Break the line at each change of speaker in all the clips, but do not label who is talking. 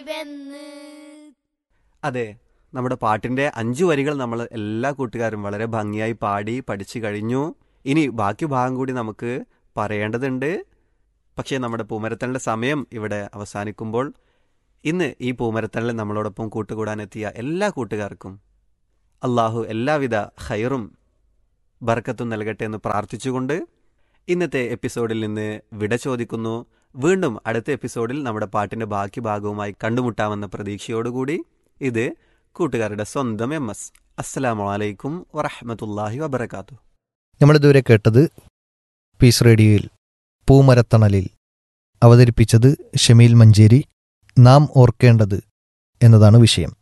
വെന്ന്
അതെ നമ്മുടെ പാട്ടിന്റെ അഞ്ചു വരികൾ നമ്മൾ എല്ലാ കൂട്ടുകാരും വളരെ ഭംഗിയായി പാടി പഠിച്ചു കഴിഞ്ഞു ഇനി ബാക്കി ഭാഗം കൂടി നമുക്ക് പറയേണ്ടതുണ്ട് പക്ഷേ നമ്മുടെ പൂമരത്തലിൻ്റെ സമയം ഇവിടെ അവസാനിക്കുമ്പോൾ ഇന്ന് ഈ പൂമരത്തലിൽ നമ്മളോടൊപ്പം കൂട്ടുകൂടാനെത്തിയ എല്ലാ കൂട്ടുകാർക്കും അള്ളാഹു എല്ലാവിധ ഹൈറും ബർക്കത്തും നൽകട്ടെ എന്ന് പ്രാർത്ഥിച്ചുകൊണ്ട് ഇന്നത്തെ എപ്പിസോഡിൽ നിന്ന് വിട ചോദിക്കുന്നു വീണ്ടും അടുത്ത എപ്പിസോഡിൽ നമ്മുടെ പാട്ടിന്റെ ബാക്കി ഭാഗവുമായി കണ്ടുമുട്ടാമെന്ന പ്രതീക്ഷയോടുകൂടി ഇത് കൂട്ടുകാരുടെ സ്വന്തം എം എസ് അസ്സലാമലൈക്കും വറഹമത്തല്ലാഹി വബർക്കാത്തു
നമ്മളിതുവരെ കേട്ടത് പീസ് റേഡിയോയിൽ പൂമരത്തണലിൽ അവതരിപ്പിച്ചത് ഷമീൽ മഞ്ചേരി നാം ഓർക്കേണ്ടത് എന്നതാണ് വിഷയം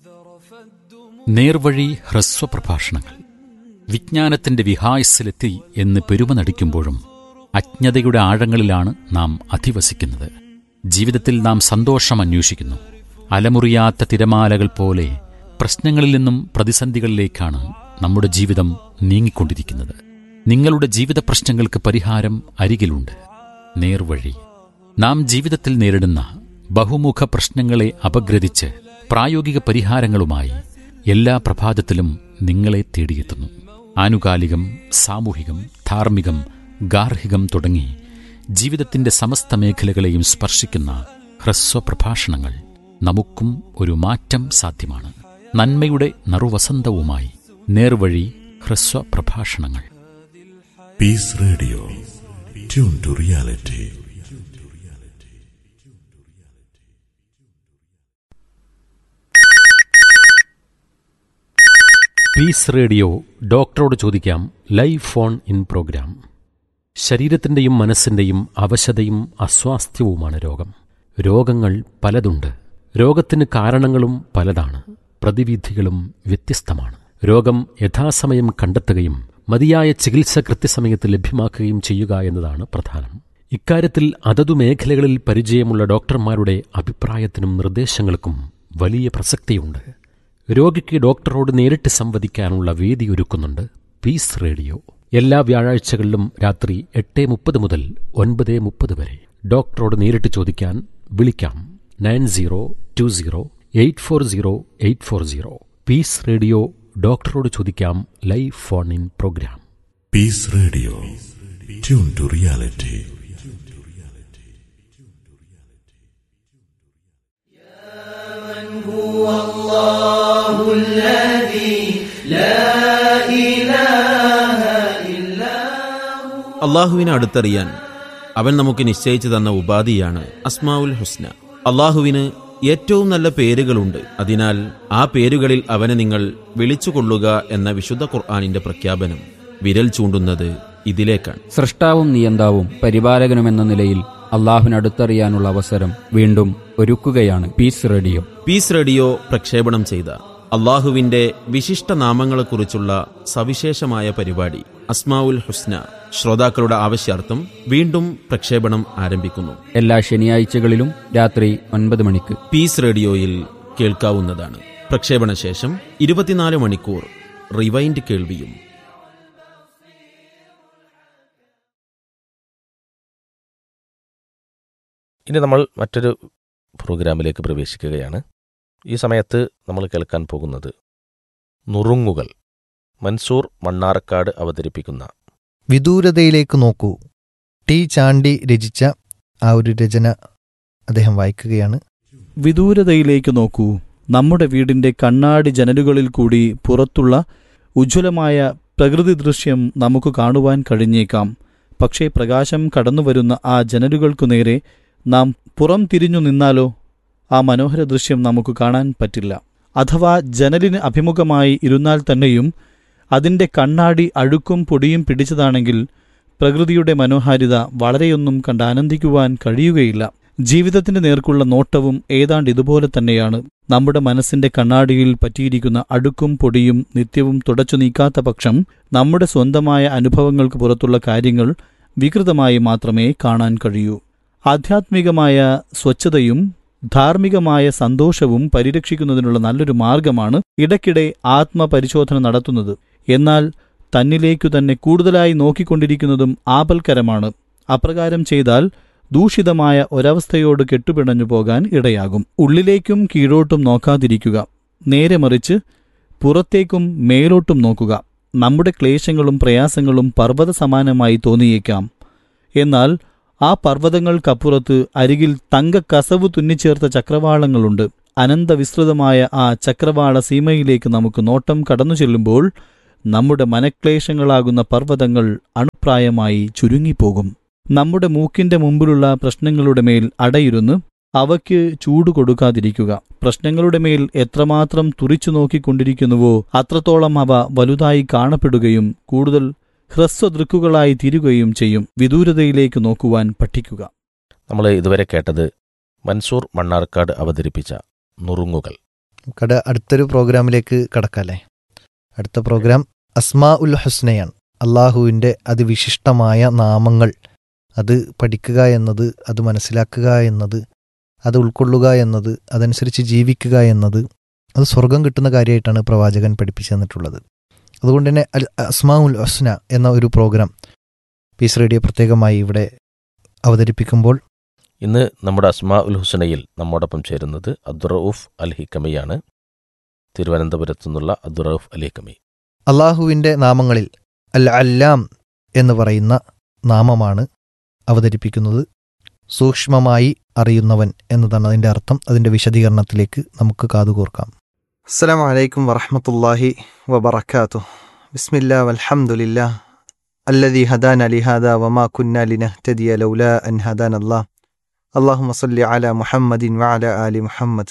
നേർവഴി ഹ്രസ്വ പ്രഭാഷണങ്ങൾ വിജ്ഞാനത്തിന്റെ വിഹായസിലെത്തി എന്ന് പെരുമ നടിക്കുമ്പോഴും അജ്ഞതയുടെ ആഴങ്ങളിലാണ് നാം അധിവസിക്കുന്നത് ജീവിതത്തിൽ നാം സന്തോഷം അന്വേഷിക്കുന്നു അലമുറിയാത്ത തിരമാലകൾ പോലെ പ്രശ്നങ്ങളിൽ നിന്നും പ്രതിസന്ധികളിലേക്കാണ് നമ്മുടെ ജീവിതം നീങ്ങിക്കൊണ്ടിരിക്കുന്നത് നിങ്ങളുടെ ജീവിത പ്രശ്നങ്ങൾക്ക് പരിഹാരം അരികിലുണ്ട് നേർവഴി നാം ജീവിതത്തിൽ നേരിടുന്ന ബഹുമുഖ പ്രശ്നങ്ങളെ അപഗ്രഥിച്ച് പ്രായോഗിക പരിഹാരങ്ങളുമായി എല്ലാ പ്രഭാതത്തിലും നിങ്ങളെ തേടിയെത്തുന്നു ആനുകാലികം സാമൂഹികം ധാർമ്മികം ഗാർഹികം തുടങ്ങി ജീവിതത്തിന്റെ സമസ്ത മേഖലകളെയും സ്പർശിക്കുന്ന ഹ്രസ്വ പ്രഭാഷണങ്ങൾ നമുക്കും ഒരു മാറ്റം സാധ്യമാണ് നന്മയുടെ നറുവസന്തവുമായി നേർവഴി ഹ്രസ്വ പ്രഭാഷണങ്ങൾ
Peace Radio. Tune to reality.
Peace radio ഡോക്ടറോട് ചോദിക്കാം ലൈവ് ഫോൺ ഇൻ പ്രോഗ്രാം ശരീരത്തിൻ്റെയും മനസ്സിൻ്റെയും അവശതയും അസ്വാസ്ഥ്യവുമാണ് രോഗം രോഗങ്ങൾ പലതുണ്ട് രോഗത്തിന് കാരണങ്ങളും പലതാണ് പ്രതിവിധികളും വ്യത്യസ്തമാണ് രോഗം യഥാസമയം കണ്ടെത്തുകയും മതിയായ ചികിത്സ കൃത്യസമയത്ത് ലഭ്യമാക്കുകയും ചെയ്യുക എന്നതാണ് പ്രധാനം ഇക്കാര്യത്തിൽ അതതു മേഖലകളിൽ പരിചയമുള്ള ഡോക്ടർമാരുടെ അഭിപ്രായത്തിനും നിർദ്ദേശങ്ങൾക്കും വലിയ പ്രസക്തിയുണ്ട് രോഗിക്ക് ഡോക്ടറോട് നേരിട്ട് സംവദിക്കാനുള്ള വേദി ഒരുക്കുന്നുണ്ട് പീസ് റേഡിയോ എല്ലാ വ്യാഴാഴ്ചകളിലും രാത്രി എട്ട് മുപ്പത് മുതൽ ഒൻപത് മുപ്പത് വരെ ഡോക്ടറോട് നേരിട്ട് ചോദിക്കാൻ വിളിക്കാം nine zero two zero eight four zero eight four zero peace radio ഡോക്ടറോട് ചോദിക്കാം live phone in program
Peace Radio. Tune to reality.
അള്ളാഹുവിനെ അടുത്തറിയാൻ അവൻ നമുക്ക് നിശ്ചയിച്ചു തന്ന ഉപാധിയാണ് അസ്മാവുൽ ഹുസ്ന അള്ളാഹുവിന് ഏറ്റവും നല്ല പേരുകളുണ്ട് അതിനാൽ ആ പേരുകളിൽ അവനെ നിങ്ങൾ വിളിച്ചുകൊള്ളുക എന്ന വിശുദ്ധ ഖുർആാനിന്റെ പ്രഖ്യാപനം വിരൽ ചൂണ്ടുന്നത് ഇതിലേക്കാണ്
സൃഷ്ടാവും നിയന്താവും പരിപാലകനുമെന്ന നിലയിൽ അള്ളാഹുവിനടുത്തറിയാനുള്ള അവസരം വീണ്ടും ഒരുക്കുകയാണ് പീസ് റേഡിയോ
പീസ് റേഡിയോ പ്രക്ഷേപണം ചെയ്ത അള്ളാഹുവിന്റെ വിശിഷ്ട നാമങ്ങളെക്കുറിച്ചുള്ള സവിശേഷമായ പരിപാടി അസ്മാവുൽ ഹുസ്ന ശ്രോതാക്കളുടെ ആവശ്യാർത്ഥം വീണ്ടും പ്രക്ഷേപണം ആരംഭിക്കുന്നു
എല്ലാ ശനിയാഴ്ചകളിലും രാത്രി ഒൻപത് മണിക്ക്
പീസ് റേഡിയോയിൽ കേൾക്കാവുന്നതാണ് പ്രക്ഷേപണ ശേഷം ഇരുപത്തിനാല് മണിക്കൂർ റിവൈൻഡ് കേൾവിയും
ഇനി നമ്മൾ മറ്റൊരു പ്രോഗ്രാമിലേക്ക് പ്രവേശിക്കുകയാണ് ഈ സമയത്ത് നമ്മൾ കേൾക്കാൻ പോകുന്നത് നുറുങ്ങുകൾ മൻസൂർ മണ്ണാർക്കാട് അവതരിപ്പിക്കുന്ന
വിദൂരതയിലേക്ക് നോക്കൂ ടി ചാണ്ടി രചിച്ച ആ ഒരു രചന അദ്ദേഹം വായിക്കുകയാണ്
വിദൂരതയിലേക്ക് നോക്കൂ നമ്മുടെ വീടിന്റെ കണ്ണാടി ജനലുകളിൽ കൂടി പുറത്തുള്ള ഉജ്ജ്വലമായ പ്രകൃതി ദൃശ്യം നമുക്ക് കാണുവാൻ കഴിഞ്ഞേക്കാം പക്ഷേ പ്രകാശം കടന്നുവരുന്ന ആ ജനലുകൾക്കു നേരെ നാം പുറം തിരിഞ്ഞു നിന്നാലോ ആ മനോഹര ദൃശ്യം നമുക്ക് കാണാൻ പറ്റില്ല അഥവാ ജനലിന് അഭിമുഖമായി ഇരുന്നാൽ തന്നെയും അതിന്റെ കണ്ണാടി അഴുക്കും പൊടിയും പിടിച്ചതാണെങ്കിൽ പ്രകൃതിയുടെ മനോഹാരിത വളരെയൊന്നും കണ്ട് ആനന്ദിക്കുവാൻ കഴിയുകയില്ല ജീവിതത്തിന്റെ നേർക്കുള്ള നോട്ടവും ഏതാണ്ട് ഇതുപോലെ തന്നെയാണ് നമ്മുടെ മനസ്സിന്റെ കണ്ണാടിയിൽ പറ്റിയിരിക്കുന്ന അഴുക്കും പൊടിയും നിത്യവും തുടച്ചു നീക്കാത്ത പക്ഷം നമ്മുടെ സ്വന്തമായ അനുഭവങ്ങൾക്ക് പുറത്തുള്ള കാര്യങ്ങൾ വികൃതമായി മാത്രമേ കാണാൻ കഴിയൂ ആധ്യാത്മികമായ സ്വച്ഛതയും ധാർമ്മികമായ സന്തോഷവും പരിരക്ഷിക്കുന്നതിനുള്ള നല്ലൊരു മാർഗമാണ് ഇടയ്ക്കിടെ ആത്മപരിശോധന നടത്തുന്നത് എന്നാൽ തന്നിലേക്കു തന്നെ കൂടുതലായി നോക്കിക്കൊണ്ടിരിക്കുന്നതും ആപൽക്കരമാണ് അപ്രകാരം ചെയ്താൽ ദൂഷിതമായ ഒരവസ്ഥയോട് കെട്ടുപിണഞ്ഞു പോകാൻ ഇടയാകും ഉള്ളിലേക്കും കീഴോട്ടും നോക്കാതിരിക്കുക നേരെ മറിച്ച് പുറത്തേക്കും മേലോട്ടും നോക്കുക നമ്മുടെ ക്ലേശങ്ങളും പ്രയാസങ്ങളും പർവ്വത സമാനമായി തോന്നിയേക്കാം എന്നാൽ ആ പർവ്വതങ്ങൾക്കപ്പുറത്ത് അരികിൽ തങ്കക്കസവ് തുന്നിച്ചേർത്ത ചക്രവാളങ്ങളുണ്ട് അനന്തവിസ്തൃതമായ ആ ചക്രവാള സീമയിലേക്ക് നമുക്ക് നോട്ടം കടന്നു ചെല്ലുമ്പോൾ നമ്മുടെ മനക്ലേശങ്ങളാകുന്ന പർവ്വതങ്ങൾ അണുപ്രായമായി ചുരുങ്ങിപ്പോകും നമ്മുടെ മൂക്കിന്റെ മുമ്പിലുള്ള പ്രശ്നങ്ങളുടെ മേൽ അടയിരുന്ന് അവയ്ക്ക് ചൂട് കൊടുക്കാതിരിക്കുക പ്രശ്നങ്ങളുടെ മേൽ എത്രമാത്രം തുറിച്ചു നോക്കിക്കൊണ്ടിരിക്കുന്നുവോ അത്രത്തോളം അവ വലുതായി കാണപ്പെടുകയും കൂടുതൽ ഹ്രസ്വദൃക്കുകളായി തീരുകയും ചെയ്യും വിദൂരതയിലേക്ക് നോക്കുവാൻ പഠിക്കുക
നമ്മൾ ഇതുവരെ കേട്ടത് മൻസൂർ മണ്ണാർക്കാട് അവതരിപ്പിച്ച നുറുങ്ങുകൾ
കട അടുത്തൊരു പ്രോഗ്രാമിലേക്ക് കടക്കാല്ലേ അടുത്ത പ്രോഗ്രാം അസ്മാ ഉൽ ഹുസ്നയാണ് അള്ളാഹുവിൻ്റെ അതിവിശിഷ്ടമായ നാമങ്ങൾ അത് പഠിക്കുക എന്നത് അത് മനസ്സിലാക്കുക എന്നത് അത് ഉൾക്കൊള്ളുക എന്നത് അതനുസരിച്ച് ജീവിക്കുക എന്നത് അത് സ്വർഗം കിട്ടുന്ന കാര്യമായിട്ടാണ് പ്രവാചകൻ പഠിപ്പിച്ചു തന്നിട്ടുള്ളത് അതുകൊണ്ട് തന്നെ അൽ അസ്മാ ഉൽ ഹുസ്ന എന്ന ഒരു പ്രോഗ്രാം പീസ് റേഡിയോ പ്രത്യേകമായി ഇവിടെ അവതരിപ്പിക്കുമ്പോൾ
ഇന്ന് നമ്മുടെ അസ്മാ ഉൽ ഹുസനയിൽ നമ്മോടൊപ്പം ചേരുന്നത് അബ്ദുറൌഫ് അൽ ഹിക്കമിയാണ് തിരുവനന്തപുരത്തു നിന്നുള്ള അബ്ദുറൌഫ് അൽ ഹിക്കമി
അള്ളാഹുവിൻ്റെ നാമങ്ങളിൽ അൽ അല്ലാം എന്ന് പറയുന്ന നാമമാണ് അവതരിപ്പിക്കുന്നത് സൂക്ഷ്മമായി അറിയുന്നവൻ എന്നതാണ് അതിൻ്റെ അർത്ഥം അതിൻ്റെ വിശദീകരണത്തിലേക്ക് നമുക്ക് കാതുകോർക്കാം അസ്സലാം വലൈക്കും വറഹമത്തല്ലാഹി വബർക്കാത്തു ബിസ്മില്ലാ വൽഹംദുലില്ലാ അല്ലദി ഹദാന ലിഹാദ വമാ കുന്ന ലിനഹ്തദിയ ലൗല അൻ ഹദാന അല്ലാഹ് اللهم صل على محمد وعلى آل محمد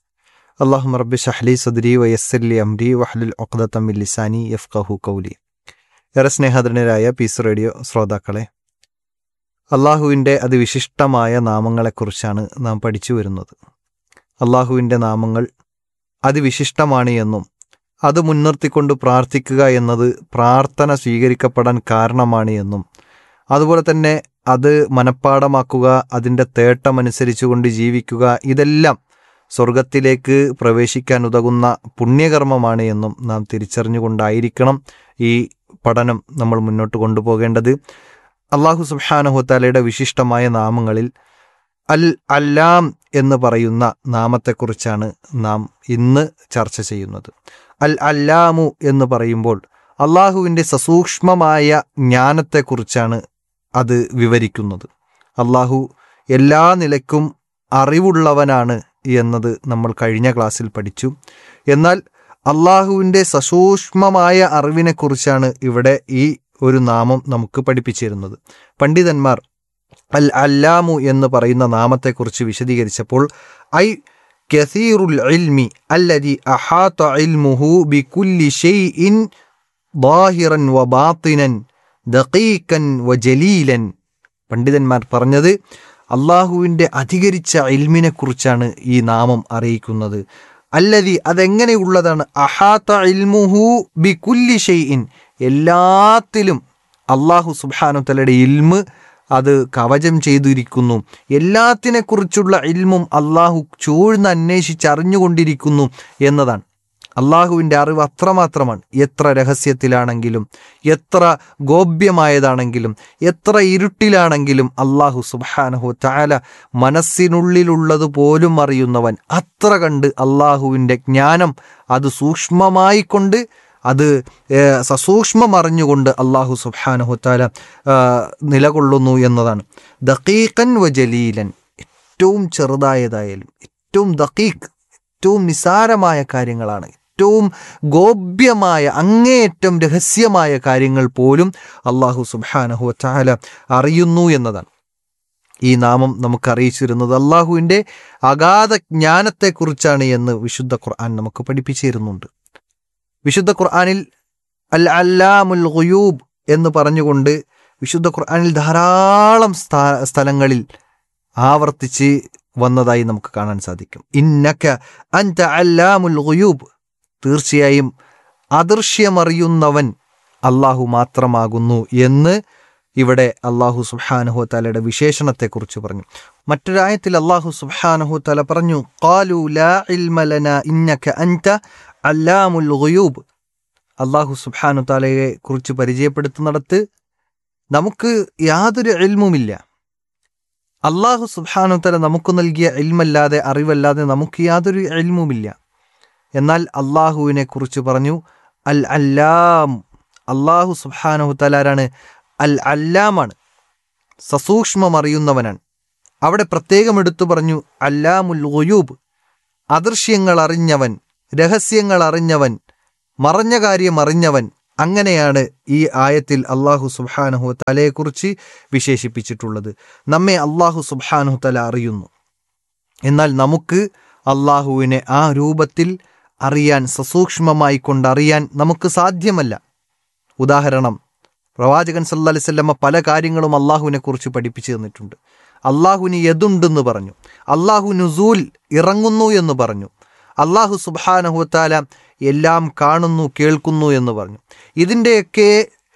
اللهم رب اشرح لي صدري ويسر لي أمري واحلل عقدة من لساني يفقه قولي ഏറെ സ്നേഹധനരായ പീസ് റേഡിയോ ശ്രോതാക്കളെ അള്ളാഹുവിൻ്റെ അതിവിശിഷ്ടമായ നാമങ്ങളെക്കുറിച്ചാണ് നാം പഠിച്ചു വരുന്നത് അള്ളാഹുവിൻ്റെ നാമങ്ങൾ അതിവിശിഷ്ടമാണ് എന്നും അത് മുൻനിർത്തിക്കൊണ്ട് പ്രാർത്ഥിക്കുക എന്നത് പ്രാർത്ഥന സ്വീകരിക്കപ്പെടാൻ കാരണമാണ് എന്നും അതുപോലെ തന്നെ അത് മനഃപ്പാടമാക്കുക അതിൻ്റെ തേട്ടമനുസരിച്ചുകൊണ്ട് ജീവിക്കുക ഇതെല്ലാം സ്വർഗത്തിലേക്ക് പ്രവേശിക്കാൻ ഉതകുന്ന പുണ്യകർമ്മമാണ് എന്നും നാം തിരിച്ചറിഞ്ഞുകൊണ്ടായിരിക്കണം ഈ പഠനം നമ്മൾ മുന്നോട്ട് കൊണ്ടുപോകേണ്ടത് അള്ളാഹു സുബ്ഹാനഹുത്താലയുടെ വിശിഷ്ടമായ നാമങ്ങളിൽ അൽ അല്ലാം എന്ന് പറയുന്ന നാമത്തെക്കുറിച്ചാണ് നാം ഇന്ന് ചർച്ച ചെയ്യുന്നത് അൽ അല്ലാമു എന്ന് പറയുമ്പോൾ അള്ളാഹുവിൻ്റെ സസൂക്ഷ്മമായ ജ്ഞാനത്തെക്കുറിച്ചാണ് അത് വിവരിക്കുന്നത് അള്ളാഹു എല്ലാ നിലയ്ക്കും അറിവുള്ളവനാണ് എന്നത് നമ്മൾ കഴിഞ്ഞ ക്ലാസ്സിൽ പഠിച്ചു എന്നാൽ അള്ളാഹുവിൻ്റെ സസൂക്ഷ്മമായ അറിവിനെക്കുറിച്ചാണ് ഇവിടെ ഈ ഒരു നാമം നമുക്ക് പഠിപ്പിച്ചിരുന്നത് പണ്ഡിതന്മാർ അൽ അല്ലാമു എന്ന് പറയുന്ന നാമത്തെക്കുറിച്ച് വിശദീകരിച്ചപ്പോൾ ഐ കസീറുൽ ഇൽമി അല്ലതി അഹാത്ത ഇൽമുഹു ബികുല്ലി ഷെയ്ഇൻ ബാഹിറൻ വ ബാത്തിനൻ ദഖീക്കൻ വ ജലീലൻ പണ്ഡിതന്മാർ പറഞ്ഞത് അള്ളാഹുവിൻ്റെ അധികരിച്ച ഇൽമിനെക്കുറിച്ചാണ് ഈ നാമം അറിയിക്കുന്നത് അല്ലതി അതെങ്ങനെയുള്ളതാണ് അഹാത്ത ഇൽമുഹു ബി കുല്ലി ഷെയ്ഇൻ എല്ലാത്തിലും അള്ളാഹു സുബാനുത്തലയുടെ ഇൽമ് അത് കവചം ചെയ്തിരിക്കുന്നു എല്ലാത്തിനെക്കുറിച്ചുള്ള ഇൽമും അള്ളാഹു ചൂഴ്ന്ന് അന്വേഷിച്ച് അറിഞ്ഞുകൊണ്ടിരിക്കുന്നു എന്നതാണ് അള്ളാഹുവിൻ്റെ അറിവ് അത്രമാത്രമാണ് എത്ര രഹസ്യത്തിലാണെങ്കിലും എത്ര ഗോപ്യമായതാണെങ്കിലും എത്ര ഇരുട്ടിലാണെങ്കിലും അള്ളാഹു സുബാനഹു താല മനസ്സിനുള്ളിലുള്ളത് പോലും അറിയുന്നവൻ അത്ര കണ്ട് അള്ളാഹുവിൻ്റെ ജ്ഞാനം അത് സൂക്ഷ്മമായി കൊണ്ട് അത് സസൂക്ഷ്മം അറിഞ്ഞുകൊണ്ട് അള്ളാഹു സുബാനഹു താല നിലകൊള്ളുന്നു എന്നതാണ് ദക്കീഖൻ വ ജലീലൻ ഏറ്റവും ചെറുതായതായാലും ഏറ്റവും ദക്കീഖ് ഏറ്റവും നിസാരമായ കാര്യങ്ങളാണ് ഏറ്റവും ഗോപ്യമായ അങ്ങേയറ്റം രഹസ്യമായ കാര്യങ്ങൾ പോലും അള്ളാഹു സുബാനഹു ചാല അറിയുന്നു എന്നതാണ് ഈ നാമം നമുക്ക് അറിയിച്ചിരുന്നത് അള്ളാഹുവിൻ്റെ അഗാധ ജ്ഞാനത്തെക്കുറിച്ചാണ് എന്ന് വിശുദ്ധ ഖുർആൻ നമുക്ക് പഠിപ്പിച്ചിരുന്നുണ്ട് വിശുദ്ധ ഖുർആനിൽ അൽ അല്ലാമുൽ ഖുയൂബ് എന്ന് പറഞ്ഞുകൊണ്ട് വിശുദ്ധ ഖുർആനിൽ ധാരാളം സ്ഥലങ്ങളിൽ ആവർത്തിച്ച് വന്നതായി നമുക്ക് കാണാൻ സാധിക്കും ഇന്നക്ക അൻത അല്ലാമുൽ ഖുയൂബ് തീർച്ചയായും അദൃശ്യമറിയുന്നവൻ അള്ളാഹു മാത്രമാകുന്നു എന്ന് ഇവിടെ അള്ളാഹു സുബ്ഹാനഹു തലയുടെ വിശേഷണത്തെക്കുറിച്ച് പറഞ്ഞു മറ്റൊരായത്തിൽ അള്ളാഹു സുബ്ഹാനഹു തല പറഞ്ഞു ഖാലു ലാ ഇൽമ ലനാ ഇന്നക അൻത അല്ലാമുൽ ഖുയൂബ് അള്ളാഹു സുബ്ഹാനു താലയെ കുറിച്ച് പരിചയപ്പെടുത്തുന്നിടത്ത് നമുക്ക് യാതൊരു എൽമുമില്ല അള്ളാഹു സുബ്ഹാനു തല നമുക്ക് നൽകിയ ഇൽമല്ലാതെ അറിവല്ലാതെ നമുക്ക് യാതൊരു ഇൽമുമില്ല എന്നാൽ അള്ളാഹുവിനെ കുറിച്ച് പറഞ്ഞു അൽ അല്ലാം അള്ളാഹു സുബ്ഹാനഹു തലാരാണ് അൽ അല്ലാമാണ് സസൂക്ഷ്മം അറിയുന്നവനാണ് അവിടെ പ്രത്യേകം എടുത്തു പറഞ്ഞു അല്ലാമുൽ ഗുയൂബ് അദൃശ്യങ്ങൾ അറിഞ്ഞവൻ രഹസ്യങ്ങൾ അറിഞ്ഞവൻ മറഞ്ഞ കാര്യം അറിഞ്ഞവൻ അങ്ങനെയാണ് ഈ ആയത്തിൽ അള്ളാഹു സുബ്ഹാനഹു തലയെക്കുറിച്ച് വിശേഷിപ്പിച്ചിട്ടുള്ളത് നമ്മെ അള്ളാഹു സുബ്ഹാനഹു തല അറിയുന്നു എന്നാൽ നമുക്ക് അള്ളാഹുവിനെ ആ രൂപത്തിൽ അറിയാൻ സസൂക്ഷ്മമായി കൊണ്ടറിയാൻ നമുക്ക് സാധ്യമല്ല ഉദാഹരണം പ്രവാചകൻ സല്ലാ അലിസ്വല്ലമ്മ പല കാര്യങ്ങളും അള്ളാഹുവിനെ കുറിച്ച് പഠിപ്പിച്ചു തന്നിട്ടുണ്ട് അള്ളാഹുവിന് യതുണ്ടെന്ന് പറഞ്ഞു അള്ളാഹു നുസൂൽ ഇറങ്ങുന്നു എന്ന് പറഞ്ഞു അള്ളാഹു സുബാനഹുത്താല എല്ലാം കാണുന്നു കേൾക്കുന്നു എന്ന് പറഞ്ഞു ഇതിൻ്റെയൊക്കെ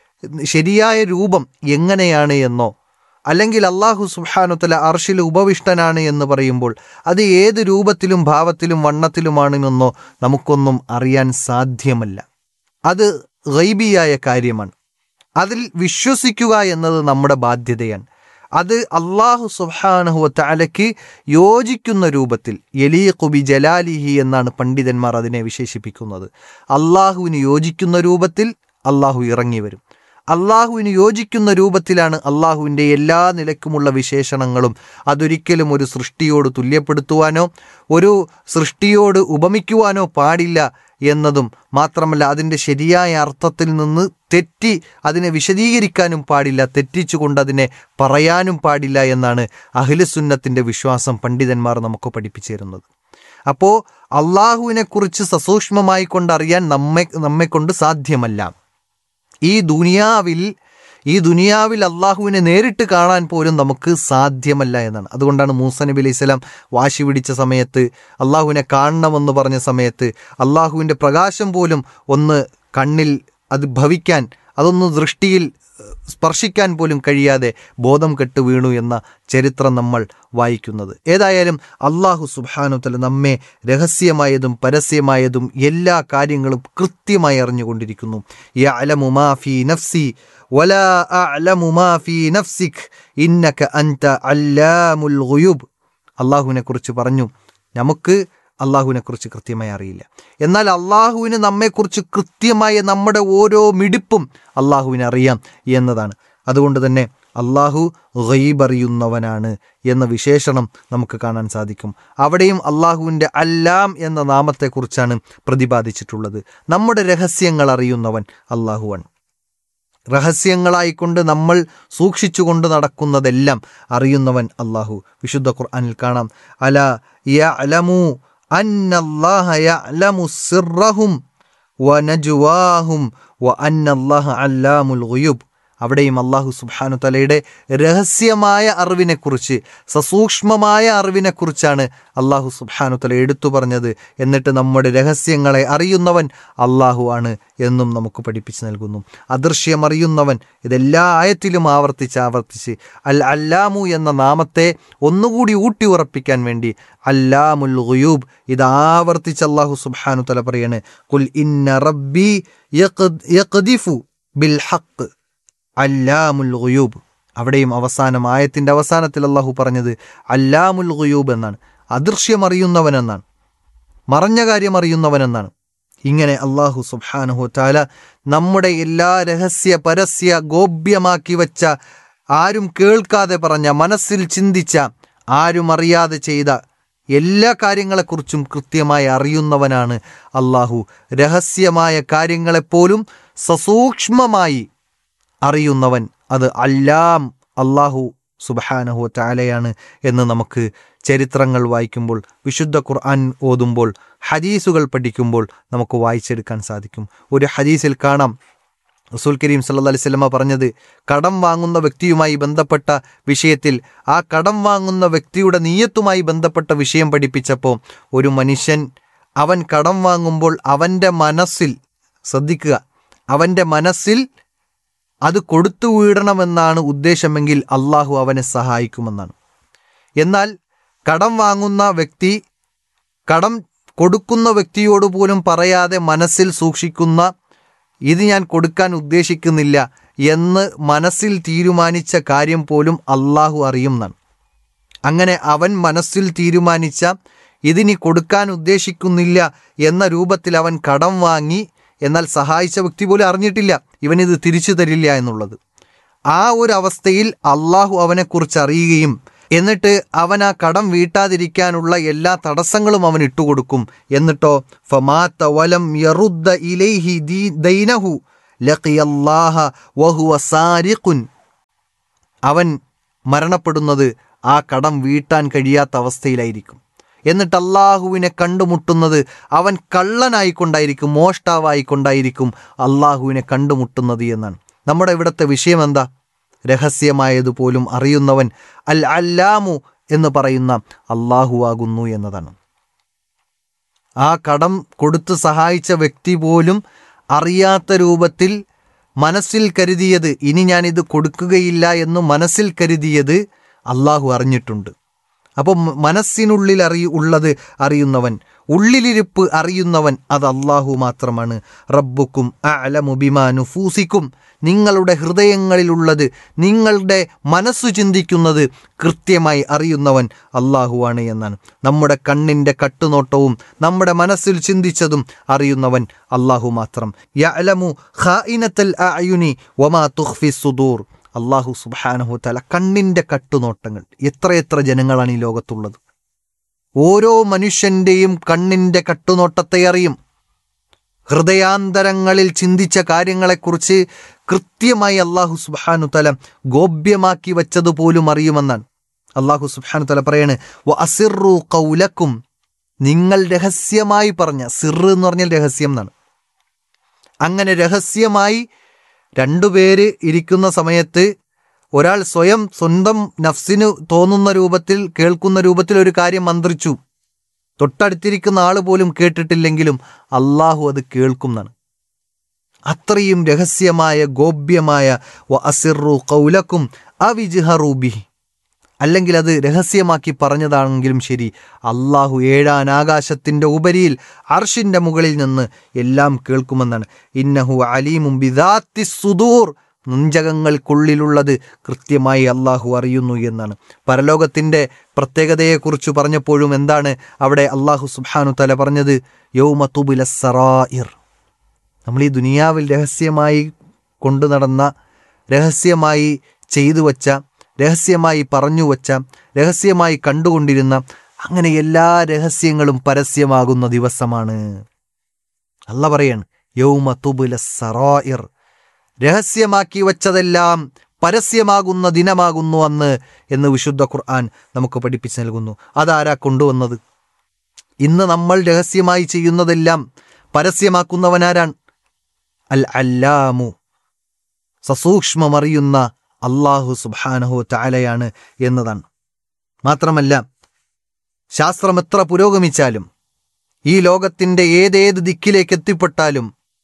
ശരിയായ രൂപം എങ്ങനെയാണ് എന്നോ അല്ലെങ്കിൽ അള്ളാഹു സുബാനുത്തല അർഷിൽ ഉപവിഷ്ടനാണ് എന്ന് പറയുമ്പോൾ അത് ഏത് രൂപത്തിലും ഭാവത്തിലും വണ്ണത്തിലുമാണെന്നോ നമുക്കൊന്നും അറിയാൻ സാധ്യമല്ല അത് ഗൈബിയായ കാര്യമാണ് അതിൽ വിശ്വസിക്കുക എന്നത് നമ്മുടെ ബാധ്യതയാണ് അത് അള്ളാഹു സുബാനഹുവ തലയ്ക്ക് യോജിക്കുന്ന രൂപത്തിൽ യലീഖുബി ജലാലിഹി എന്നാണ് പണ്ഡിതന്മാർ അതിനെ വിശേഷിപ്പിക്കുന്നത് അള്ളാഹുവിന് യോജിക്കുന്ന രൂപത്തിൽ അള്ളാഹു ഇറങ്ങി വരും അള്ളാഹുവിന് യോജിക്കുന്ന രൂപത്തിലാണ് അള്ളാഹുവിൻ്റെ എല്ലാ നിലക്കുമുള്ള വിശേഷണങ്ങളും അതൊരിക്കലും ഒരു സൃഷ്ടിയോട് തുല്യപ്പെടുത്തുവാനോ ഒരു സൃഷ്ടിയോട് ഉപമിക്കുവാനോ പാടില്ല എന്നതും മാത്രമല്ല അതിൻ്റെ ശരിയായ അർത്ഥത്തിൽ നിന്ന് തെറ്റി അതിനെ വിശദീകരിക്കാനും പാടില്ല തെറ്റിച്ചുകൊണ്ട് അതിനെ പറയാനും പാടില്ല എന്നാണ് അഖിലസുന്നത്തിൻ്റെ വിശ്വാസം പണ്ഡിതന്മാർ നമുക്ക് പഠിപ്പിച്ചു തരുന്നത് അപ്പോൾ അള്ളാഹുവിനെക്കുറിച്ച് സസൂക്ഷ്മമായി കൊണ്ടറിയാൻ നമ്മെ നമ്മെക്കൊണ്ട് സാധ്യമല്ല ഈ ദുനിയാവിൽ ഈ ദുനിയാവിൽ അള്ളാഹുവിനെ നേരിട്ട് കാണാൻ പോലും നമുക്ക് സാധ്യമല്ല എന്നാണ് അതുകൊണ്ടാണ് മൂസ നബി അലൈഹി സ്വലാം വാശി പിടിച്ച സമയത്ത് അള്ളാഹുവിനെ കാണണമെന്ന് പറഞ്ഞ സമയത്ത് അള്ളാഹുവിൻ്റെ പ്രകാശം പോലും ഒന്ന് കണ്ണിൽ അത് ഭവിക്കാൻ അതൊന്ന് ദൃഷ്ടിയിൽ സ്പർശിക്കാൻ പോലും കഴിയാതെ ബോധം കെട്ട് വീണു എന്ന ചരിത്രം നമ്മൾ വായിക്കുന്നത് ഏതായാലും അള്ളാഹു സുബാനുത്തല നമ്മെ രഹസ്യമായതും പരസ്യമായതും എല്ലാ കാര്യങ്ങളും കൃത്യമായി അറിഞ്ഞുകൊണ്ടിരിക്കുന്നു യഅലമു മാ ഫീ നഫ്സി വലാ അഅലമു മാ ഫീ നഫ്സിക് ഇന്നക അൻത അല്ലാമുൽ ഗുയൂബ് അള്ളാഹുവിനെ കുറിച്ച് പറഞ്ഞു നമുക്ക് അള്ളാഹുവിനെ കുറിച്ച് കൃത്യമായി അറിയില്ല എന്നാൽ അള്ളാഹുവിന് നമ്മെക്കുറിച്ച് കൃത്യമായ നമ്മുടെ ഓരോ മിടിപ്പും അള്ളാഹുവിന് അറിയാം എന്നതാണ് അതുകൊണ്ട് തന്നെ അള്ളാഹു ഗൈബ് അറിയുന്നവനാണ് എന്ന വിശേഷണം നമുക്ക് കാണാൻ സാധിക്കും അവിടെയും അള്ളാഹുവിൻ്റെ അല്ലാം എന്ന നാമത്തെക്കുറിച്ചാണ് പ്രതിപാദിച്ചിട്ടുള്ളത് നമ്മുടെ രഹസ്യങ്ങൾ അറിയുന്നവൻ അള്ളാഹുവാണ് രഹസ്യങ്ങളായിക്കൊണ്ട് നമ്മൾ സൂക്ഷിച്ചുകൊണ്ട് നടക്കുന്നതെല്ലാം അറിയുന്നവൻ അള്ളാഹു വിശുദ്ധ ഖുർആനിൽ കാണാം അല യഅലമു അന്നല്ലാഹ യഅലമു സിർറഹും വനജുവാഹും വ അന്നല്ലാഹ അല്ലാമുൽ ഗുയൂബ് അവിടെയും അള്ളാഹു സുബ്ഹാനു തലയുടെ രഹസ്യമായ അറിവിനെക്കുറിച്ച് സസൂക്ഷ്മമായ അറിവിനെക്കുറിച്ചാണ് അള്ളാഹു സുബ്ഹാനു തല എടുത്തു പറഞ്ഞത് എന്നിട്ട് നമ്മുടെ രഹസ്യങ്ങളെ അറിയുന്നവൻ അള്ളാഹു ആണ് എന്നും നമുക്ക് പഠിപ്പിച്ചു നൽകുന്നു അദൃശ്യം അറിയുന്നവൻ ഇതെല്ലാ ആയത്തിലും ആവർത്തിച്ച് ആവർത്തിച്ച് അൽ അല്ലാമു എന്ന നാമത്തെ ഒന്നുകൂടി ഊട്ടി ഉറപ്പിക്കാൻ വേണ്ടി അല്ലാമുൽ ഗുയൂബ് ഇത് ആവർത്തിച്ച് അള്ളാഹു സുബ്ഹാനു തല പറയാണ് കുൽ ഇന്ന റബ്ബി യഖ്ദിഫു ബിൽ ഹഖ് അല്ലാമുൽ ഗുയൂബ് അവിടെയും അവസാനം ആയത്തിൻ്റെ അവസാനത്തിൽ അള്ളാഹു പറഞ്ഞത് അല്ലാമുൽ ഗുയൂബ് എന്നാണ് അദൃശ്യം അറിയുന്നവൻ എന്നാണ് മറഞ്ഞ കാര്യം അറിയുന്നവൻ എന്നാണ് ഇങ്ങനെ അള്ളാഹു സുബ്ഹാനഹു താല നമ്മുടെ എല്ലാ രഹസ്യ പരസ്യ ഗോപ്യമാക്കി വച്ച ആരും കേൾക്കാതെ പറഞ്ഞ മനസ്സിൽ ചിന്തിച്ച ആരും അറിയാതെ ചെയ്ത എല്ലാ കാര്യങ്ങളെക്കുറിച്ചും കൃത്യമായി അറിയുന്നവനാണ് അള്ളാഹു രഹസ്യമായ കാര്യങ്ങളെപ്പോലും സസൂക്ഷ്മമായി അറിയുന്നവൻ അത് അല്ലാം അള്ളാഹു സുബഹാനഹു താലയാണ് എന്ന് നമുക്ക് ചരിത്രങ്ങൾ വായിക്കുമ്പോൾ വിശുദ്ധ ഖുർആൻ ഓതുമ്പോൾ ഹദീസുകൾ പഠിക്കുമ്പോൾ നമുക്ക് വായിച്ചെടുക്കാൻ സാധിക്കും ഒരു ഹദീസിൽ കാണാം റസൂൽ കരീം സല്ലാ അലിസ്ലമ പറഞ്ഞത് കടം വാങ്ങുന്ന വ്യക്തിയുമായി ബന്ധപ്പെട്ട വിഷയത്തിൽ ആ കടം വാങ്ങുന്ന വ്യക്തിയുടെ നീയത്തുമായി ബന്ധപ്പെട്ട വിഷയം പഠിപ്പിച്ചപ്പോൾ ഒരു മനുഷ്യൻ അവൻ കടം വാങ്ങുമ്പോൾ അവൻ്റെ മനസ്സിൽ ശ്രദ്ധിക്കുക അവൻ്റെ മനസ്സിൽ അത് കൊടുത്തു വീടണമെന്നാണ് ഉദ്ദേശമെങ്കിൽ അള്ളാഹു അവനെ സഹായിക്കുമെന്നാണ് എന്നാൽ കടം വാങ്ങുന്ന വ്യക്തി കടം കൊടുക്കുന്ന വ്യക്തിയോട് പോലും പറയാതെ മനസ്സിൽ സൂക്ഷിക്കുന്ന ഇത് ഞാൻ കൊടുക്കാൻ ഉദ്ദേശിക്കുന്നില്ല എന്ന് മനസ്സിൽ തീരുമാനിച്ച കാര്യം പോലും അള്ളാഹു അറിയുമെന്നാണ് അങ്ങനെ അവൻ മനസ്സിൽ തീരുമാനിച്ച ഇതിനി കൊടുക്കാൻ ഉദ്ദേശിക്കുന്നില്ല എന്ന രൂപത്തിൽ അവൻ കടം വാങ്ങി എന്നാൽ സഹായിച്ച വ്യക്തി പോലും അറിഞ്ഞിട്ടില്ല ഇവനിത് തിരിച്ചു തരില്ല എന്നുള്ളത് ആ ഒരു അവസ്ഥയിൽ അള്ളാഹു അവനെക്കുറിച്ച് അറിയുകയും എന്നിട്ട് അവൻ ആ കടം വീട്ടാതിരിക്കാനുള്ള എല്ലാ തടസ്സങ്ങളും അവൻ ഇട്ടുകൊടുക്കും എന്നിട്ടോ ഫമാത്ത വലം യറുദ്ദ ഇലൈഹി ദീ- ദൈനഹു ലഖിയല്ലാഹ വഹുവ സാരിഖുൻ അവൻ മരണപ്പെടുന്നത് ആ കടം വീട്ടാൻ കഴിയാത്ത അവസ്ഥയിലായിരിക്കും എന്നിട്ട് അള്ളാഹുവിനെ കണ്ടുമുട്ടുന്നത് അവൻ കള്ളനായിക്കൊണ്ടായിരിക്കും മോഷ്ടാവായിക്കൊണ്ടായിരിക്കും അള്ളാഹുവിനെ കണ്ടുമുട്ടുന്നത് എന്നാണ് നമ്മുടെ ഇവിടുത്തെ വിഷയം എന്താ രഹസ്യമായതുപോലും അറിയുന്നവൻ അൽ അല്ലാമു എന്ന് പറയുന്ന അള്ളാഹുവാകുന്നു എന്നതാണ് ആ കടം കൊടുത്ത് സഹായിച്ച വ്യക്തി പോലും അറിയാത്ത രൂപത്തിൽ മനസ്സിൽ കരുതിയത് ഇനി ഞാനിത് കൊടുക്കുകയില്ല എന്ന് മനസ്സിൽ കരുതിയത് അള്ളാഹു അറിഞ്ഞിട്ടുണ്ട് അപ്പം മനസ്സിനുള്ളിൽ അറിയ ഉള്ളത് അറിയുന്നവൻ ഉള്ളിലിരിപ്പ് അറിയുന്നവൻ അത് അള്ളാഹു മാത്രമാണ് റബ്ബുക്കും അലമു ബിമാ നുഫൂസിക്കും നിങ്ങളുടെ ഹൃദയങ്ങളിലുള്ളത് നിങ്ങളുടെ മനസ്സു ചിന്തിക്കുന്നത് കൃത്യമായി അറിയുന്നവൻ അള്ളാഹുവാണ് എന്നാണ് നമ്മുടെ കണ്ണിൻ്റെ കട്ടുനോട്ടവും നമ്മുടെ മനസ്സിൽ ചിന്തിച്ചതും അറിയുന്നവൻ അള്ളാഹു മാത്രം യഅലമു ഖായിനത്തൽ അയുനി വമാ തുഖ്ഫി സുദൂർ അള്ളാഹു സുബാനഹു തല കണ്ണിൻ്റെ കട്ടുനോട്ടങ്ങൾ എത്രയെത്ര ജനങ്ങളാണ് ഈ ലോകത്തുള്ളത് ഓരോ മനുഷ്യൻ്റെയും കണ്ണിൻ്റെ കട്ടുനോട്ടത്തെ അറിയും ഹൃദയാന്തരങ്ങളിൽ ചിന്തിച്ച കാര്യങ്ങളെക്കുറിച്ച് കൃത്യമായി അള്ളാഹു സുബാനു തല ഗോപ്യമാക്കി വച്ചതുപോലും അറിയുമെന്നാണ് അള്ളാഹു സുബാനു തല പറയാണ് "വ അസിറു കൗലക്കും നിങ്ങൾ രഹസ്യമായി പറഞ്ഞ സിറ് എന്ന് പറഞ്ഞാൽ രഹസ്യം എന്നാണ് അങ്ങനെ രഹസ്യമായി രണ്ടുപേര് ഇരിക്കുന്ന സമയത്ത് ഒരാൾ സ്വയം സ്വന്തം നഫ്സിന് തോന്നുന്ന രൂപത്തിൽ കേൾക്കുന്ന രൂപത്തിൽ ഒരു കാര്യം മന്ത്രിച്ചു തൊട്ടടുത്തിരിക്കുന്ന ആൾ പോലും കേട്ടിട്ടില്ലെങ്കിലും അള്ളാഹു അത് കേൾക്കുന്നതാണ് അത്രയും രഹസ്യമായ ഗോപ്യമായ വ അസിറു കൗലക്കും അവിജിഹറൂബിഹി അല്ലെങ്കിൽ അത് രഹസ്യമാക്കി പറഞ്ഞതാണെങ്കിലും ശരി അള്ളാഹു ഏഴാൻ ആകാശത്തിൻ്റെ ഉപരിയിൽ അർഷിൻ്റെ മുകളിൽ നിന്ന് എല്ലാം കേൾക്കുമെന്നാണ് ഇന്നഹു അലീമും ബിദാത്തി സുദൂർ നുഞ്ചകങ്ങൾക്കുള്ളിലുള്ളത് കൃത്യമായി അള്ളാഹു അറിയുന്നു എന്നാണ് പരലോകത്തിൻ്റെ പ്രത്യേകതയെക്കുറിച്ച് പറഞ്ഞപ്പോഴും എന്താണ് അവിടെ അള്ളാഹു സുബ്ഹാനു തല പറഞ്ഞത് യൗമത്തുബില സറായിർ നമ്മൾ ഈ ദുനിയാവിൽ രഹസ്യമായി കൊണ്ടു നടന്ന രഹസ്യമായി ചെയ്തു വച്ച രഹസ്യമായി പറഞ്ഞു വച്ച രഹസ്യമായി കണ്ടുകൊണ്ടിരുന്ന അങ്ങനെ എല്ലാ രഹസ്യങ്ങളും പരസ്യമാകുന്ന ദിവസമാണ് അല്ല പറയാണ് യൗമ തുബുല സറായിർ രഹസ്യമാക്കി വച്ചതെല്ലാം പരസ്യമാകുന്ന ദിനമാകുന്നു അന്ന് എന്ന് വിശുദ്ധ ഖുർആൻ നമുക്ക് പഠിപ്പിച്ചു നൽകുന്നു അതാരാ കൊണ്ടുവന്നത് ഇന്ന് നമ്മൾ രഹസ്യമായി ചെയ്യുന്നതെല്ലാം പരസ്യമാക്കുന്നവനാരാണ് അൽ അല്ലാമു സസൂക്ഷ്മമറിയുന്ന അള്ളാഹു സുബാനഹു താലയാണ് എന്നതാണ് മാത്രമല്ല ശാസ്ത്രം എത്ര പുരോഗമിച്ചാലും ഈ ലോകത്തിൻ്റെ ഏതേത് ദിക്കിലേക്ക് എത്തിപ്പെട്ടാലും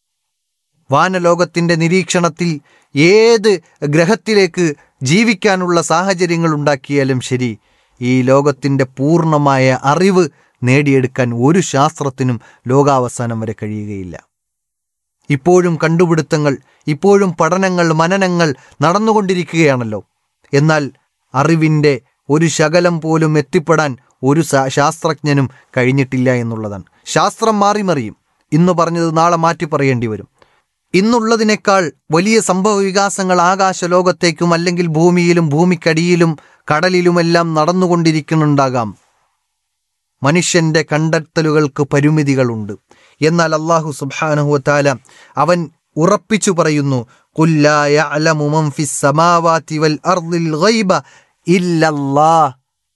വാനലോകത്തിൻ്റെ നിരീക്ഷണത്തിൽ ഏത് ഗ്രഹത്തിലേക്ക് ജീവിക്കാനുള്ള സാഹചര്യങ്ങൾ ഉണ്ടാക്കിയാലും ശരി ഈ ലോകത്തിൻ്റെ പൂർണ്ണമായ അറിവ് നേടിയെടുക്കാൻ ഒരു ശാസ്ത്രത്തിനും ലോകാവസാനം വരെ കഴിയുകയില്ല ഇപ്പോഴും കണ്ടുപിടുത്തങ്ങൾ ഇപ്പോഴും പഠനങ്ങൾ മനനങ്ങൾ നടന്നുകൊണ്ടിരിക്കുകയാണല്ലോ എന്നാൽ അറിവിൻ്റെ ഒരു ശകലം പോലും എത്തിപ്പെടാൻ ഒരു ശാ- ശാസ്ത്രജ്ഞനും കഴിഞ്ഞിട്ടില്ല എന്നുള്ളതാണ് ശാസ്ത്രം മാറിമറിയും ഇന്ന് പറഞ്ഞത് നാളെ മാറ്റി പറയേണ്ടി വരും ഇന്നുള്ളതിനേക്കാൾ വലിയ സംഭവ വികാസങ്ങൾ ആകാശലോകത്തേക്കും അല്ലെങ്കിൽ ഭൂമിയിലും ഭൂമിക്കടിയിലും കടലിലുമെല്ലാം നടന്നുകൊണ്ടിരിക്കുന്നുണ്ടാകാം മനുഷ്യന്റെ കണ്ടെത്തലുകൾക്ക് പരിമിതികളുണ്ട് എന്നാൽ അള്ളാഹു സുബാനഹുത്താല അവൻ ഉറപ്പിച്ചു പറയുന്നു "ഖുല്ലാ യഅലമു മൻ ഫിസ് സമാവാതി വൽ അർദിൽ ഗൈബ ഇല്ലല്ലാഹ്."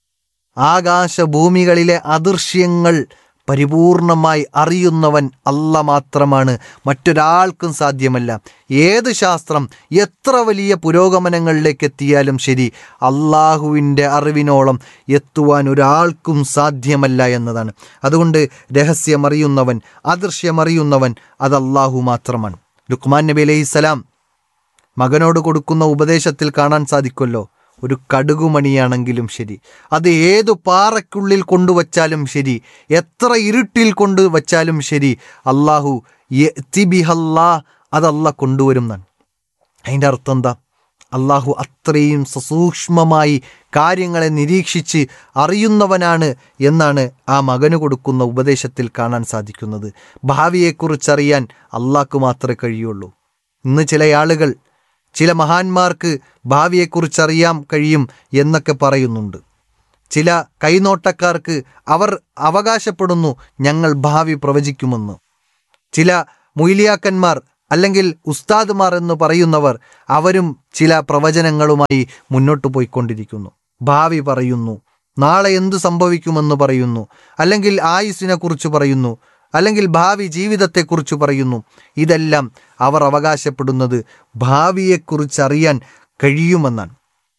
ആകാശഭൂമികളിലെ അദൃശ്യങ്ങൾ പരിപൂർണമായി അറിയുന്നവൻ അല്ല മാത്രമാണ് മറ്റൊരാൾക്കും സാധ്യമല്ല ഏത് ശാസ്ത്രം എത്ര വലിയ പുരോഗമനങ്ങളിലേക്ക് എത്തിയാലും ശരി അള്ളാഹുവിൻ്റെ അറിവിനോളം എത്തുവാൻ ഒരാൾക്കും സാധ്യമല്ല എന്നതാണ് അതുകൊണ്ട് രഹസ്യമറിയുന്നവൻ അദൃശ്യമറിയുന്നവൻ അത് അള്ളാഹു മാത്രമാണ് ലുക്മാൻ നബി അലൈഹിസ്സലാം മകനോട് കൊടുക്കുന്ന ഉപദേശത്തിൽ കാണാൻ സാധിക്കുമല്ലോ ഒരു കടുകുമണിയാണെങ്കിലും ശരി അത് ഏതു പാറയ്ക്കുള്ളിൽ കൊണ്ടുവച്ചാലും ശരി എത്ര ഇരുട്ടിൽ കൊണ്ട് വച്ചാലും ശരി അള്ളാഹു യഅ്തി ബിഹല്ലാ അതല്ല കൊണ്ടുവരും എന്നാണ് അതിൻ്റെ അർത്ഥം എന്താ അള്ളാഹു അത്രയും സസൂക്ഷ്മമായി കാര്യങ്ങളെ നിരീക്ഷിച്ച് അറിയുന്നവനാണ് എന്നാണ് ആ മകന് കൊടുക്കുന്ന ഉപദേശത്തിൽ കാണാൻ സാധിക്കുന്നത് ഭാവിയെക്കുറിച്ചറിയാൻ അള്ളാഹ്ക്ക് മാത്രമേ കഴിയുള്ളൂ ഇന്ന് ചില ആളുകൾ ചില മഹാന്മാർക്ക് ഭാവിയെക്കുറിച്ചറിയാൻ കഴിയും എന്നൊക്കെ പറയുന്നുണ്ട് ചില കൈനോട്ടക്കാർക്ക് അവർ അവകാശപ്പെടുന്നു ഞങ്ങൾ ഭാവി പ്രവചിക്കുമെന്ന് ചില മൊയ്ലിയാക്കന്മാർ അല്ലെങ്കിൽ ഉസ്താദുമാർ എന്ന് പറയുന്നവർ അവരും ചില പ്രവചനങ്ങളുമായി മുന്നോട്ട് പോയിക്കൊണ്ടിരിക്കുന്നു ഭാവി പറയുന്നു നാളെ എന്തു സംഭവിക്കുമെന്ന് പറയുന്നു അല്ലെങ്കിൽ ആയുസ്സിനെ കുറിച്ച് പറയുന്നു അല്ലെങ്കിൽ ഭാവി ജീവിതത്തെക്കുറിച്ച് പറയുന്നു ഇതെല്ലാം അവർ അവകാശപ്പെടുന്നത് ഭാവിയെക്കുറിച്ച് അറിയാൻ കഴിയുമെന്നാണ്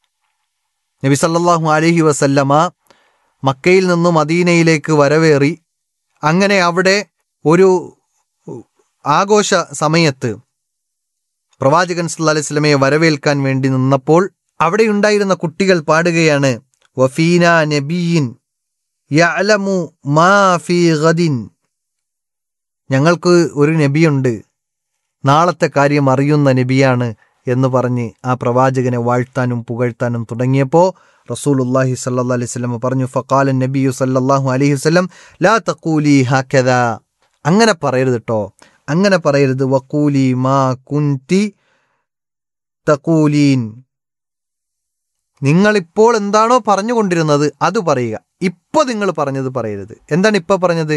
നബി സല്ലല്ലാഹു അലൈഹി വസല്ലമ മക്കയിൽ നിന്നും മദീനയിലേക്ക് വരവേറി അങ്ങനെ അവിടെ ഒരു ആഘോഷ സമയത്ത് പ്രവാചകൻ സല്ലല്ലാഹു അലൈഹി വസല്ലമയെ വരവേൽക്കാൻ വേണ്ടി നിന്നപ്പോൾ അവിടെ ഉണ്ടായിരുന്ന കുട്ടികൾ പാടുകയാണ് വഫീന നബിയിൻ യഅലമു മാ ഫീ ഗദിൻ ഞങ്ങൾക്ക് ഒരു നബിയുണ്ട് നാളത്തെ കാര്യം അറിയുന്ന നബിയാണ് എന്ന് പറഞ്ഞ് ആ പ്രവാചകനെ വാഴ്ത്താനും പുകഴ്ത്താനും തുടങ്ങിയപ്പോൾ റസൂലുല്ലാഹി സല്ലല്ലാഹു അലൈഹി വസല്ലം പറഞ്ഞു ഫഖാല നബിയു സല്ലല്ലാഹു അലൈഹി വസല്ലം ലാ തഖൂലി ഹക്കദ അങ്ങനെ പറയരുത് കേട്ടോ അങ്ങനെ പറയരുത് വക്കൂലി മാ കുന്തി തക്കൂലീൻ നിങ്ങളിപ്പോൾ എന്താണോ പറഞ്ഞുകൊണ്ടിരുന്നത് അത് പറയുക ഇപ്പോൾ നിങ്ങൾ പറഞ്ഞത് പറയരുത് എന്താണ് ഇപ്പോൾ പറഞ്ഞത്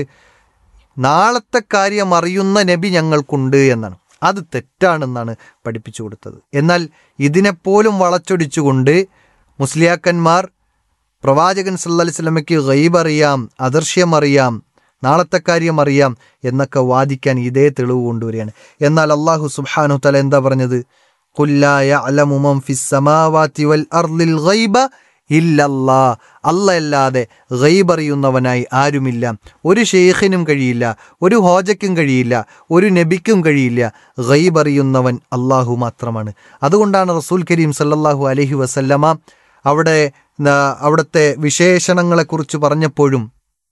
നാളത്തെ കാര്യം അറിയുന്ന നബി ഞങ്ങൾക്കുണ്ട് എന്നാണ് അത് തെറ്റാണെന്നാണ് പഠിപ്പിച്ചു കൊടുത്തത് എന്നാൽ ഇതിനെപ്പോലും വളച്ചൊടിച്ചുകൊണ്ട് മുസ്ലിയാക്കന്മാർ പ്രവാചകൻ സല്ലല്ലാഹു അലൈഹി വസല്ലമയ്ക്ക് ഗൈബ് അറിയാം അദൃശ്യം അറിയാം നാളത്തെ കാര്യം അറിയാം എന്നൊക്കെ വാദിക്കാൻ ഇതേ തെളിവ് കൊണ്ടുവരികയാണ് എന്നാൽ അള്ളാഹു സുബ്ഹാനഹു തല എന്താ പറഞ്ഞത് ഖുല്ലായ അലമുമം ഫിസ്സമാവാതി വൽ അർദിൽ ഗൈബ ഇല്ലല്ലാ അല്ല അല്ലാതെ ഗൈബ് അറിയുന്നവനായി ആരുമില്ല ഒരു ഷെയ്ഖിനും കഴിയില്ല ഒരു ഹോജയ്ക്കും കഴിയില്ല ഒരു നബിക്കും കഴിയില്ല ഗൈബ് അറിയുന്നവൻ അള്ളാഹു മാത്രമാണ് അതുകൊണ്ടാണ് റസൂൽ കരീം സല്ലല്ലാഹു അലൈഹി വസല്ലമ അവിടെ ആ, അവിടുത്തെ വിശേഷണങ്ങളെക്കുറിച്ച് പറഞ്ഞപ്പോഴും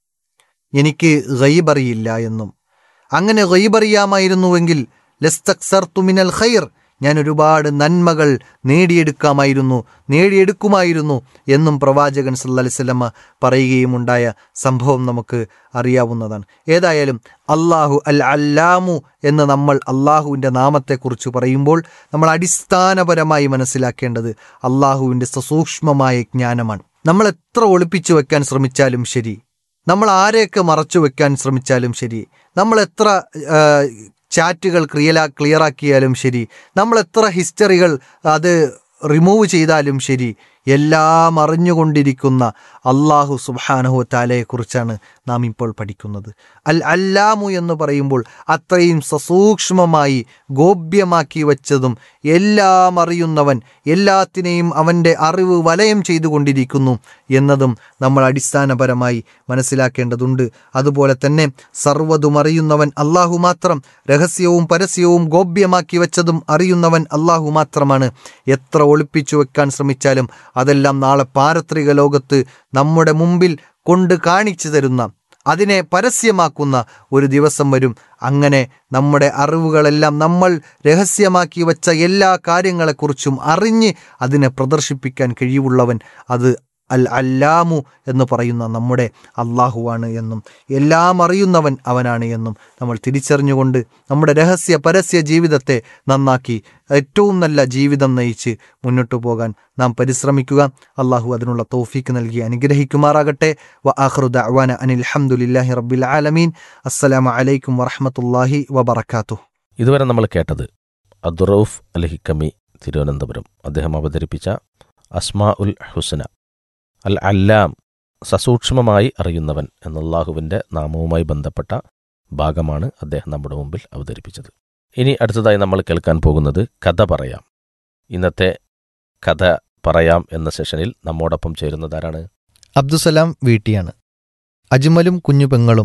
എനിക്ക് ഗൈബ് അറിയില്ല എന്നും അങ്ങനെ ഗൈബ് അറിയാമായിരുന്നുവെങ്കിൽ ലസ്തക്സർതു മിനൽ ഖൈർ ഞാൻ ഒരുപാട് നന്മകൾ നേടിയെടുക്കാമായിരുന്നു നേടിയെടുക്കുമായിരുന്നു എന്നും പ്രവാചകൻ സല്ലല്ലാഹു അലൈഹി വസല്ലമ പറയുകയും ഉണ്ടായ സംഭവം നമുക്ക് അറിയാവുന്നതാണ് ഏതായാലും അള്ളാഹു അൽ അല്ലാമു എന്ന് നമ്മൾ അള്ളാഹുവിൻ്റെ നാമത്തെക്കുറിച്ച് പറയുമ്പോൾ നമ്മൾ അടിസ്ഥാനപരമായി മനസ്സിലാക്കേണ്ടത് അള്ളാഹുവിൻ്റെ സസൂക്ഷ്മമായ ജ്ഞാനമാണ് നമ്മൾ എത്ര ഒളിപ്പിച്ചു വെക്കാൻ ശ്രമിച്ചാലും ശരി നമ്മൾ ആരെയൊക്കെ മറച്ചു വെക്കാൻ ശ്രമിച്ചാലും ശരി നമ്മൾ എത്ര ആ, ചാറ്റുകൾ ക്രിയലാ ക്ലിയറാക്കിയാലും ശരി നമ്മൾ എത്ര ഹിസ്റ്ററികൾ അത് റിമൂവ് ചെയ്താലും ശരി എല്ലാം അറിഞ്ഞുകൊണ്ടിരിക്കുന്ന അള്ളാഹു സുബാനഹു താലയെക്കുറിച്ചാണ് നാം ഇപ്പോൾ പഠിക്കുന്നത് അൽ അല്ലാമു എന്ന് പറയുമ്പോൾ അത്രയും സസൂക്ഷ്മമായി ഗോപ്യമാക്കി വച്ചതും എല്ലാം അറിയുന്നവൻ എല്ലാത്തിനെയും അവൻ്റെ അറിവ് വലയം ചെയ്തുകൊണ്ടിരിക്കുന്നു എന്നതും നമ്മൾ അടിസ്ഥാനപരമായി മനസ്സിലാക്കേണ്ടതുണ്ട് അതുപോലെ തന്നെ സർവ്വതും അറിയുന്നവൻ അള്ളാഹു മാത്രം രഹസ്യവും പരസ്യവും ഗോപ്യമാക്കി വെച്ചതും അറിയുന്നവൻ അള്ളാഹു മാത്രമാണ് എത്ര ഒളിപ്പിച്ചു വെക്കാൻ ശ്രമിച്ചാലും അതെല്ലാം നാളെ പാരത്രിക ലോകത്ത് നമ്മുടെ മുമ്പിൽ കൊണ്ട് കാണിച്ചു തരുന്ന അതിനെ പരസ്യമാക്കുന്ന ഒരു ദിവസം വരും അങ്ങനെ നമ്മുടെ അറിവുകളെല്ലാം നമ്മൾ രഹസ്യമാക്കി വെച്ച എല്ലാ കാര്യങ്ങളെക്കുറിച്ചും അറിഞ്ഞ് അതിനെ പ്രദർശിപ്പിക്കാൻ കഴിവുള്ളവൻ അത് അൽ അല്ലാമു എന്ന് പറയുന്ന നമ്മുടെ അള്ളാഹുവാണ് എന്നും എല്ലാം അറിയുന്നവൻ അവനാണ് എന്നും നമ്മൾ തിരിച്ചറിഞ്ഞുകൊണ്ട് നമ്മുടെ രഹസ്യ പരസ്യ ജീവിതത്തെ നന്നാക്കി ഏറ്റവും നല്ല ജീവിതം നയിച്ച് മുന്നോട്ടു പോകാൻ നാം പരിശ്രമിക്കുക അള്ളാഹു അതിനുള്ള തൗഫീക്ക് നൽകി അനുഗ്രഹിക്കുമാറാകട്ടെ വ ആഖ്റു ദഅ്വാന അനിൽ ഹംദുലില്ലാഹി റബ്ബിൽ ആലമീൻ അസ്സലാമു അലൈക്കും വറഹ്മത്തുള്ളാഹി വബറകാതുഹു
ഇതുവരെ നമ്മൾ കേട്ടത് അദ്റൌഫ് അൽ ഹിക്കമി തിരുവനന്തപുരം അദ്ദേഹം അവതരിപ്പിച്ച അസ്മാ ഉൽ ഹുസന അൽ അല്ലാം സസൂക്ഷ്മമായി അറിയുന്നവൻ എന്നല്ലാഹുവിൻ്റെ നാമവുമായി ബന്ധപ്പെട്ട ഭാഗമാണ് അദ്ദേഹം നമ്മുടെ മുമ്പിൽ അവതരിപ്പിച്ചത് ഇനി അടുത്തതായി നമ്മൾ കേൾക്കാൻ പോകുന്നത് കഥ പറയാം ഇന്നത്തെ കഥ പറയാം എന്ന സെഷനിൽ നമ്മോടൊപ്പം ചേരുന്നതാരാണ്
അബ്ദുസലാം വീട്ടിയാണ് അജ്മലും കുഞ്ഞു പെങ്ങളും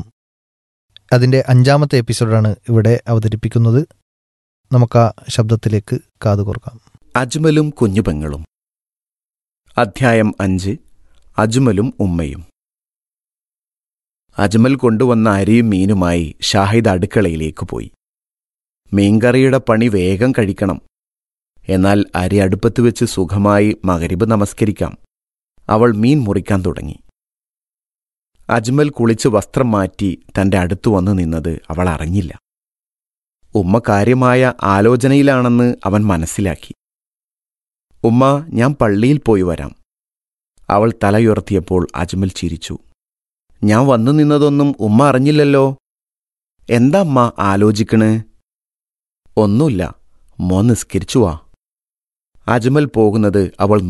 അതിൻ്റെ അഞ്ചാമത്തെ എപ്പിസോഡാണ് ഇവിടെ അവതരിപ്പിക്കുന്നത് നമുക്ക് ആ ശബ്ദത്തിലേക്ക് കാതു കൊടുക്കാം
അജ്മലും കുഞ്ഞുപെങ്ങളും അധ്യായം അഞ്ച് അജ്മലും ഉമ്മയും അജ്മൽ കൊണ്ടുവന്ന അരിയും മീനുമായി ഷാഹിദ് അടുക്കളയിലേക്ക് പോയി മീൻകറിയുടെ പണി വേഗം കഴിക്കണം എന്നാൽ അരി അടുപ്പത്ത് വെച്ച് സുഖമായി മകരിബ് നമസ്കരിക്കാം അവൾ മീൻ മുറിക്കാൻ തുടങ്ങി അജ്മൽ കുളിച്ച് വസ്ത്രം മാറ്റി തന്റെ അടുത്തു വന്നു നിന്നത് അവൾ അറിഞ്ഞില്ല ഉമ്മ കാര്യമായ ആലോചനയിലാണെന്ന് അവൻ മനസ്സിലാക്കി ഉമ്മ ഞാൻ പള്ളിയിൽ പോയി വരാം അവൾ തലയുയർത്തിയപ്പോൾ അജ്മൽ ചിരിച്ചു ഞാൻ വന്നു നിന്നതൊന്നും ഉമ്മ അറിഞ്ഞില്ലല്ലോ എന്താ അമ്മ ആലോചിക്കണ് ഒന്നുമില്ല മോൻ നിസ്കരിച്ചു വാ അജ്മൽ പോകുന്നത് അവൾ